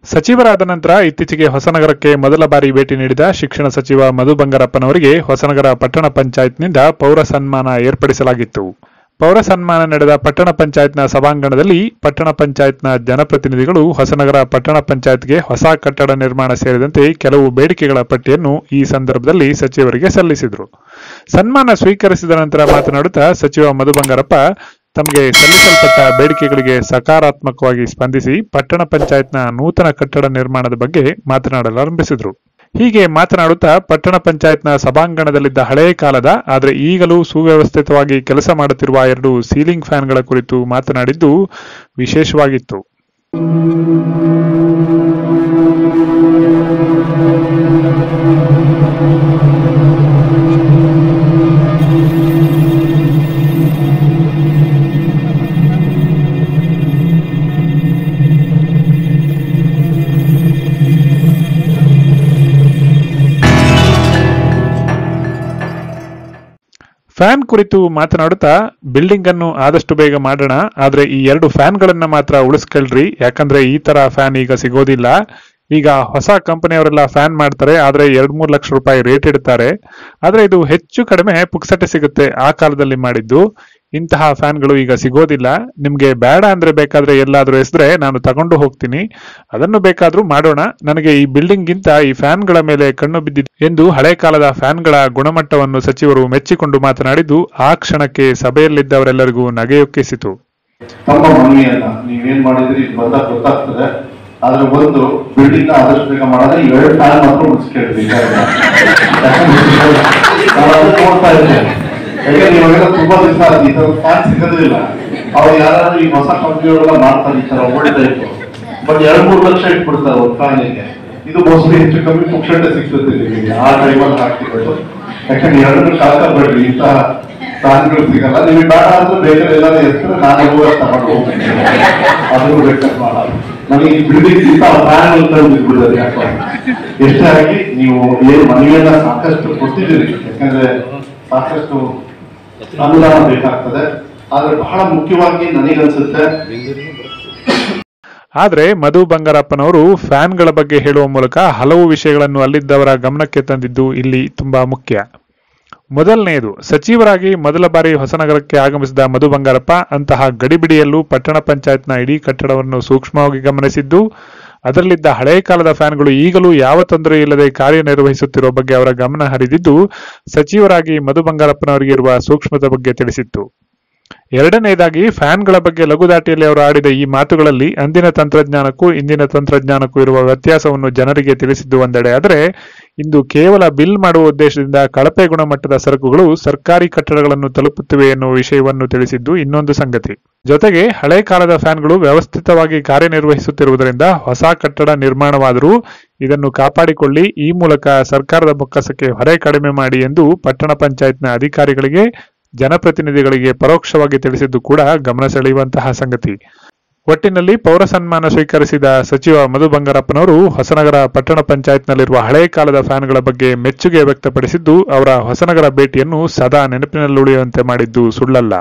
ಸಚಿವರಾದ ನಂತರ ಇತ್ತೀಚೆಗೆ ಹೊಸನಗರಕ್ಕೆ ಮೊದಲ ಬಾರಿ ಭೇಟಿ ನೀಡಿದ ಶಿಕ್ಷಣ ಸಚಿವ ಮಧು ಬಂಗಾರಪ್ಪನವರಿಗೆ ಹೊಸನಗರ ಪಟ್ಟಣ ಪಂಚಾಯತ್ನಿಂದ ಪೌರ ಸನ್ಮಾನ ಏರ್ಪಡಿಸಲಾಗಿತ್ತು ಪೌರ ಸನ್ಮಾನ ನಡೆದ ಪಟ್ಟಣ ಪಂಚಾಯತ್ನ ಸಭಾಂಗಣದಲ್ಲಿ ಪಟ್ಟಣ ಪಂಚಾಯತ್ನ ಜನಪ್ರತಿನಿಧಿಗಳು ಹೊಸನಗರ ಪಟ್ಟಣ ಪಂಚಾಯತ್ಗೆ ಹೊಸ ಕಟ್ಟಡ ನಿರ್ಮಾಣ ಸೇರಿದಂತೆ ಕೆಲವು ಬೇಡಿಕೆಗಳ ಪಟ್ಟಿಯನ್ನು ಈ ಸಂದರ್ಭದಲ್ಲಿ ಸಚಿವರಿಗೆ ಸಲ್ಲಿಸಿದರು ಸನ್ಮಾನ ಸ್ವೀಕರಿಸಿದ ನಂತರ ಮಾತನಾಡುತ್ತಾ ಸಚಿವ ಮಧು ಬಂಗಾರಪ್ಪ ತಮಗೆ ಸಲ್ಲಿಸಲ್ಪಟ್ಟ ಬೇಡಿಕೆಗಳಿಗೆ ಸಕಾರಾತ್ಮಕವಾಗಿ ಸ್ಪಂದಿಸಿ ಪಟ್ಟಣ ಪಂಚಾಯತ್ನ ನೂತನ ಕಟ್ಟಡ ನಿರ್ಮಾಣದ ಬಗ್ಗೆ ಮಾತನಾಡಲಾರಂಭಿಸಿದರು ಹೀಗೆ ಮಾತನಾಡುತ್ತಾ ಪಟ್ಟಣ ಪಂಚಾಯತ್ನ ಸಭಾಂಗಣದಲ್ಲಿದ್ದ ಹಳೆಯ ಕಾಲದ ಆದರೆ ಈಗಲೂ ಸುವ್ಯವಸ್ಥಿತವಾಗಿ ಕೆಲಸ ಮಾಡುತ್ತಿರುವ ಎರಡು ಸೀಲಿಂಗ್ ಫ್ಯಾನ್ಗಳ ಕುರಿತು ಮಾತನಾಡಿದ್ದು ವಿಶೇಷವಾಗಿತ್ತು ಫ್ಯಾನ್ ಕುರಿತು ಮಾತನಾಡುತ್ತಾ ಬಿಲ್ಡಿಂಗ್ ಅನ್ನು ಆದಷ್ಟು ಬೇಗ ಮಾಡೋಣ ಆದ್ರೆ ಈ ಎರಡು ಫ್ಯಾನ್ಗಳನ್ನ ಮಾತ್ರ ಉಳಿಸ್ಕೊಳ್ರಿ ಯಾಕಂದ್ರೆ ಈ ತರ ಫ್ಯಾನ್ ಈಗ ಸಿಗೋದಿಲ್ಲ ಈಗ ಹೊಸ ಕಂಪನಿಯವರೆಲ್ಲ ಫ್ಯಾನ್ ಮಾಡ್ತಾರೆ ಆದ್ರೆ ಎರಡ್ ಮೂರು ಲಕ್ಷ ರೂಪಾಯಿ ರೇಟ್ ಇಡ್ತಾರೆ ಆದ್ರೆ ಇದು ಹೆಚ್ಚು ಕಡಿಮೆ ಪುಕ್ಸಟೆ ಸಿಗುತ್ತೆ ಆ ಕಾಲದಲ್ಲಿ ಮಾಡಿದ್ದು ಇಂತಹ ಫ್ಯಾನ್ಗಳು ಈಗ ಸಿಗೋದಿಲ್ಲ ನಿಮ್ಗೆ ಬೇಡ ಅಂದ್ರೆ ಬೇಕಾದ್ರೆ ಎಲ್ಲಾದ್ರೂ ಎಸ್ದ್ರೆ ನಾನು ತಗೊಂಡು ಹೋಗ್ತೀನಿ ಅದನ್ನು ಬೇಕಾದ್ರೂ ಮಾಡೋಣ ನನಗೆ ಈ ಬಿಲ್ಡಿಂಗ್ ಗಿಂತ ಈ ಫ್ಯಾನ್ಗಳ ಮೇಲೆ ಕಣ್ಣು ಬಿದ್ದಿದೆ ಎಂದು ಹಳೆ ಕಾಲದ ಫ್ಯಾನ್ಗಳ ಗುಣಮಟ್ಟವನ್ನು ಸಚಿವರು ಮೆಚ್ಚಿಕೊಂಡು ಮಾತನಾಡಿದ್ದು ಆ ಕ್ಷಣಕ್ಕೆ ಸಭೆಯಲ್ಲಿದ್ದವರೆಲ್ಲರಿಗೂ ನಗೆಯೊಕ್ಕಿಸಿತು ತಮ್ಮ ಮನವಿಯನ್ನ ನೀವೇನ್ ಮಾಡಿದ್ರಿ ಇದು ಬಂದಾಗ ಗೊತ್ತಾಗ್ತದೆ ಆದ್ರೆ ಒಂದು ಬಿಲ್ಡಿಂಗ್ ಆದಷ್ಟು ಬೇಗ ಮಾಡಿದ್ರೆ ಈ ಎರಡು ಫ್ಯಾನ್ ಮಾತ್ರ ಉಳಿಸ್ಕೇಳ್ರಿ ನಾನು ಅದನ್ನ ನೋಡ್ತಾ ಇದ್ದೇನೆ ಯಾಕಂದ್ರೆ ಇವಾಗೆಲ್ಲ ತುಂಬಾ ದಿವಸ ಆಯ್ತು ಈ ತರ ಫ್ಯಾನ್ ಸಿಗೋದಿಲ್ಲ ಅವ್ರು ಯಾರು ಈ ಹೊಸ ಕಂಪ್ನಿಯವರೆಲ್ಲ ಮಾಡ್ತಾರೆ ಈ ತರ ಓಲ್ಡ್ ಟೈಪ್ ಬಟ್ ಎರಡ್ ಮೂರು ಲಕ್ಷ ಇಟ್ಬಿಡ್ತಾರೆ ಒಂದು ಫ್ಯಾನಿಗೆ ಇದು ಮೋಸ್ಟ್ಲಿ ಹೆಚ್ಚು ಕಮ್ಮಿ ಪುಕ್ಷಟೆ ಸಿಗ್ತದೆ ನಿಮಗೆ ಆ ಟೈಮಲ್ಲಿ ಹಾಕಿಬಿಟ್ಟು ಯಾಕಂದ್ರೆ ಎರಡನ್ನೂ ಕಳ್ಕೊಬೇಡ್ರಿ ಇಂತಹ ಫ್ಯಾನ್ಗಳು ಸಿಗಲ್ಲ ನಿಮಗೆ ಬೇಡ ಅಂದ್ರೆ ಬೇಕಾದ್ರೆ ಎಲ್ಲಾದ್ರೂ ಹೆಸರು ನಾನೇ ಹೋಗಿ ತಗೊಂಡು ಹೋಗ್ತೀನಿ ಅದನ್ನು ಬೇಕಾದ್ರೆ ಮಾಡಲ್ಲ ನನಗೆ ಈ ಬಿಲ್ಡಿಂಗ್ ಇಂತ ಫ್ಯಾನ್ ಅಂತ ಬಿಡ್ಬಿಡೋದು ಯಾಕೋ ಎಷ್ಟೇ ಆಗಿ ನೀವು ಏನ್ ಮನೆಯನ್ನ ಸಾಕಷ್ಟು ಕೊಟ್ಟಿದ್ದೀರಿ ಯಾಕಂದ್ರೆ ಸಾಕಷ್ಟು ಅನುದಾನ ಬೇಕಾಗ್ತದೆ ಆದ್ರೆ ಬಹಳ ಮುಖ್ಯವಾಗಿ ನನಗನ್ಸುತ್ತೆ ಆದ್ರೆ ಮಧು ಬಂಗಾರಪ್ಪನವರು ಫ್ಯಾನ್ಗಳ ಬಗ್ಗೆ ಹೇಳುವ ಮೂಲಕ ಹಲವು ವಿಷಯಗಳನ್ನು ಅಲ್ಲಿದ್ದವರ ಗಮನಕ್ಕೆ ತಂದಿದ್ದು ಇಲ್ಲಿ ತುಂಬಾ ಮುಖ್ಯ ಮೊದಲನೆಯದು ಸಚಿವರಾಗಿ ಮೊದಲ ಬಾರಿ ಹೊಸನಗರಕ್ಕೆ ಆಗಮಿಸಿದ ಮಧು ಬಂಗಾರಪ್ಪ ಅಂತಹ ಗಡಿಬಿಡಿಯಲ್ಲೂ ಪಟ್ಟಣ ಪಂಚಾಯತ್ನ ಇಡೀ ಕಟ್ಟಡವನ್ನು ಸೂಕ್ಷ್ಮವಾಗಿ ಗಮನಿಸಿದ್ದು ಅದರಲ್ಲಿದ್ದ ಹಳೆಯ ಕಾಲದ ಫ್ಯಾನ್ಗಳು ಈಗಲೂ ಯಾವ ತೊಂದರೆ ಇಲ್ಲದೆ ಕಾರ್ಯನಿರ್ವಹಿಸುತ್ತಿರುವ ಬಗ್ಗೆ ಅವರ ಗಮನ ಹರಿದಿದ್ದು ಸಚಿವರಾಗಿ ಮಧು ಬಂಗಾರಪ್ಪನವರಿಗೆ ಇರುವ ಸೂಕ್ಷ್ಮತೆ ಬಗ್ಗೆ ತಿಳಿಸಿತ್ತು ಎರಡನೆಯದಾಗಿ ಫ್ಯಾನ್ಗಳ ಬಗ್ಗೆ ಲಘುದಾಟಿಯಲ್ಲಿ ಅವರು ಆಡಿದ ಈ ಮಾತುಗಳಲ್ಲಿ ಅಂದಿನ ತಂತ್ರಜ್ಞಾನಕ್ಕೂ ಇಂದಿನ ತಂತ್ರಜ್ಞಾನಕ್ಕೂ ಇರುವ ವ್ಯತ್ಯಾಸವನ್ನು ಜನರಿಗೆ ತಿಳಿಸಿದ್ದು ಒಂದೆಡೆ ಆದರೆ ಇಂದು ಕೇವಲ ಬಿಲ್ ಮಾಡುವ ಉದ್ದೇಶದಿಂದ ಕಳಪೆ ಗುಣಮಟ್ಟದ ಸರಕುಗಳು ಸರ್ಕಾರಿ ಕಟ್ಟಡಗಳನ್ನು ತಲುಪುತ್ತಿವೆ ಎನ್ನುವ ವಿಷಯವನ್ನು ತಿಳಿಸಿದ್ದು ಇನ್ನೊಂದು ಸಂಗತಿ ಜೊತೆಗೆ ಹಳೆ ಕಾಲದ ಫ್ಯಾನ್ಗಳು ವ್ಯವಸ್ಥಿತವಾಗಿ ಕಾರ್ಯನಿರ್ವಹಿಸುತ್ತಿರುವುದರಿಂದ ಹೊಸ ಕಟ್ಟಡ ನಿರ್ಮಾಣವಾದರೂ ಇದನ್ನು ಕಾಪಾಡಿಕೊಳ್ಳಿ ಈ ಮೂಲಕ ಸರ್ಕಾರದ ಬೊಕ್ಕಸಕ್ಕೆ ಹೊರೆ ಕಡಿಮೆ ಮಾಡಿ ಎಂದು ಪಟ್ಟಣ ಪಂಚಾಯತ್ನ ಅಧಿಕಾರಿಗಳಿಗೆ ಜನಪ್ರತಿನಿಧಿಗಳಿಗೆ ಪರೋಕ್ಷವಾಗಿ ತಿಳಿಸಿದ್ದು ಕೂಡ ಗಮನ ಸೆಳೆಯುವಂತಹ ಸಂಗತಿ ಒಟ್ಟಿನಲ್ಲಿ ಪೌರ ಸನ್ಮಾನ ಸ್ವೀಕರಿಸಿದ ಸಚಿವ ಮಧು ಬಂಗಾರಪ್ಪನವರು ಹೊಸನಗರ ಪಟ್ಟಣ ಪಂಚಾಯತ್ನಲ್ಲಿರುವ ಹಳೆ ಕಾಲದ ಫ್ಯಾನ್ಗಳ ಬಗ್ಗೆ ಮೆಚ್ಚುಗೆ ವ್ಯಕ್ತಪಡಿಸಿದ್ದು ಅವರ ಹೊಸನಗರ ಭೇಟಿಯನ್ನು ಸದಾ ನೆನಪಿನಲ್ಲುಳಿಯುವಂತೆ ಮಾಡಿದ್ದು ಸುಳ್ಳಲ್ಲ